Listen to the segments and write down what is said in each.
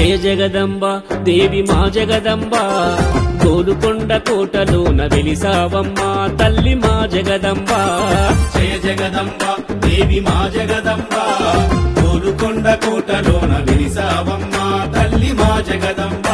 జయ జగదంబ దేవి మా జగదంబ గోలుకొండ కోటలోన వెలిసావమ్మ తల్లి మా జగదంబ జయ జగదంబ దేవి మా జగదంబ కోలుకొండ కోటలోన విరిసావమ్మ తల్లి మా జగదంబ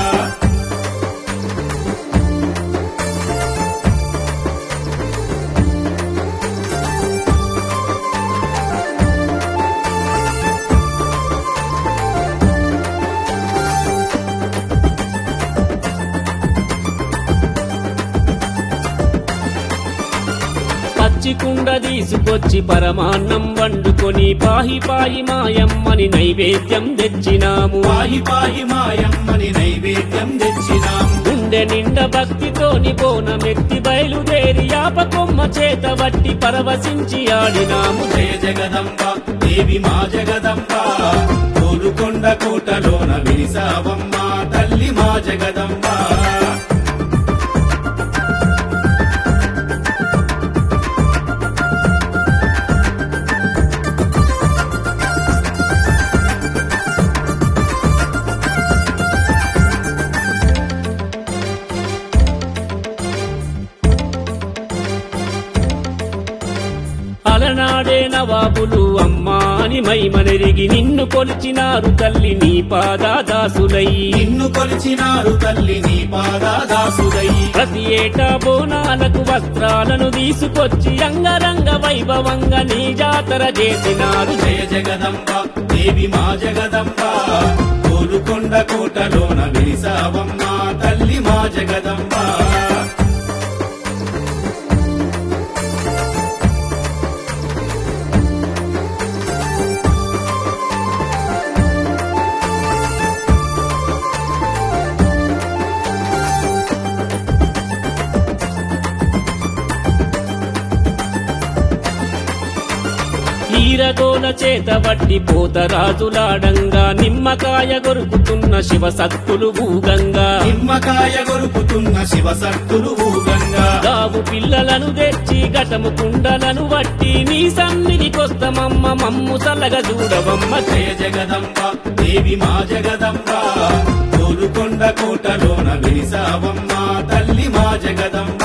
పచ్చి కుండ తీసుకొచ్చి పరమాన్నం వండుకొని పాహి పాయి మాయమ్మని నైవేద్యం తెచ్చినాము పాయి పాయి మాయమ్మని నైవేద్యం తెచ్చినాము గుండె నిండా భక్తితోని బోనమెత్తి బయలుదేరి యాపకొమ్మ చేత వట్టి పరవశించి ఆడినాము జయ జగదంబ దేవి మా జగదంబ కోలుకొండ కోటలోన విరిసావమ్మ తల్లి మా జగదంబ అలనాడే నవాబులు అమ్మా అని మైమనెరిగి నిన్ను కొలిచినారు తల్లి నీ పాదాదాసులయ్యి నిన్ను కొలిచినారు తల్లి నీ పాదాదాసుడై ప్రతి ఏటా బోనాలకు వస్త్రాలను తీసుకొచ్చి అంగరంగ వైభవంగా నీ జాతర చేసినారు జయ జగదంబ దేవి మా జగదంబ కోలుకొండ కోటలోన విరిసావమ్మ తల్లి మా జగదంబ ఈరగోల చేత వట్టి పోతరాజులాడంగా నిమ్మకాయ గొరుకుతున్న శివ సత్తులు ఊగంగా నిమ్మకాయ గొరుకుతున్న శివసత్తులు ఊగంగా గావు పిల్లలను తెచ్చి గటము కుండలను వట్టి నీ సన్నిధికొస్తమమ్మ మమ్ము చల్లగా చూడవమ్మ జయ జగదంబ దేవి మా జగదంబ కోలుకొండ కోటలోన విరిసావమ్మ తల్లి మా జగదంబ